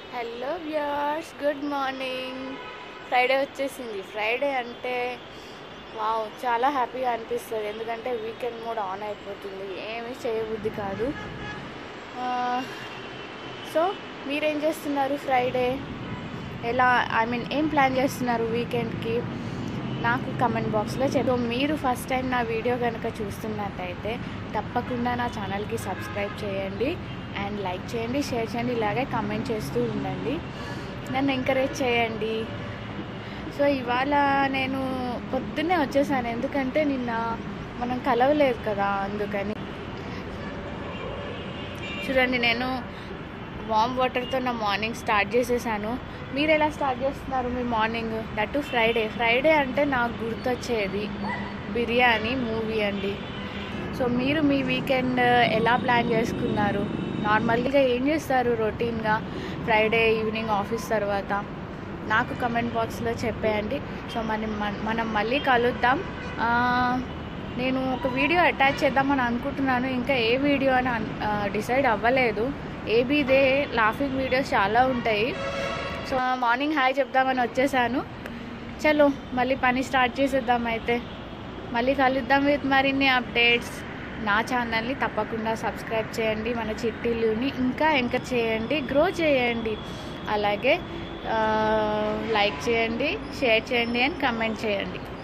hello viewers good morning Friday వచ్చేసింది Friday అంటే wow చాలా హ్యాపీగా అనిపిస్తుంది ఎందుకంటే వీకెండ్ కూడా ఆన్ అయిపోతుంది ఏమీ చేయబుద్ధి కాదు సో మీరేం చేస్తున్నారు ఫ్రైడే ఎలా ఐ మీన్ ఏం ప్లాన్ చేస్తున్నారు వీకెండ్కి నాకు కమెంట్ బాక్స్లో చెప్పు మీరు ఫస్ట్ టైం నా వీడియో కనుక చూస్తున్నట్టయితే తప్పకుండా నా ఛానల్కి సబ్స్క్రైబ్ చేయండి అండ్ లైక్ చేయండి షేర్ చేయండి ఇలాగే కమెంట్ చేస్తూ ఉండండి నన్ను ఎంకరేజ్ చేయండి సో ఇవాళ నేను పొద్దున్నే వచ్చేసాను ఎందుకంటే నిన్న మనం కలవలేదు కదా అందుకని చూడండి నేను వామ్ వాటర్తో నా మార్నింగ్ స్టార్ట్ చేసేసాను మీరు ఎలా స్టార్ట్ చేస్తున్నారు మీ morning that to Friday Friday అంటే నాకు గుర్తొచ్చేది బిర్యానీ మూవీ అండి సో మీరు మీ వీకెండ్ ఎలా ప్లాన్ చేసుకున్నారు నార్మల్గా ఏం చేస్తారు రొటీన్గా ఫ్రైడే ఈవినింగ్ ఆఫీస్ తర్వాత నాకు కమెంట్ బాక్స్లో చెప్పేయండి సో మనం మనం మళ్ళీ కలుద్దాం ఆ, నేను ఒక వీడియో అటాచ్ చేద్దామని అనుకుంటున్నాను ఇంకా ఏ వీడియో అని డిసైడ్ అవ్వలేదు ఏబీదే లాఫింగ్ వీడియోస్ చాలా ఉంటాయి సో మార్నింగ్ హాయ్ చెప్దామని వచ్చేసాను చలో మళ్ళీ పని స్టార్ట్ చేసేద్దాం అయితే మళ్ళీ కలుద్దాం విత్ మరిన్ని అప్డేట్స్ నా ఛానల్ని తప్పకుండా సబ్స్క్రైబ్ చేయండి మన చిట్టీలుని ఇంకా ఎంకరేజ్ చేయండి గ్రో చేయండి అలాగే లైక్ చేయండి షేర్ చేయండి అండ్ కమెంట్ చేయండి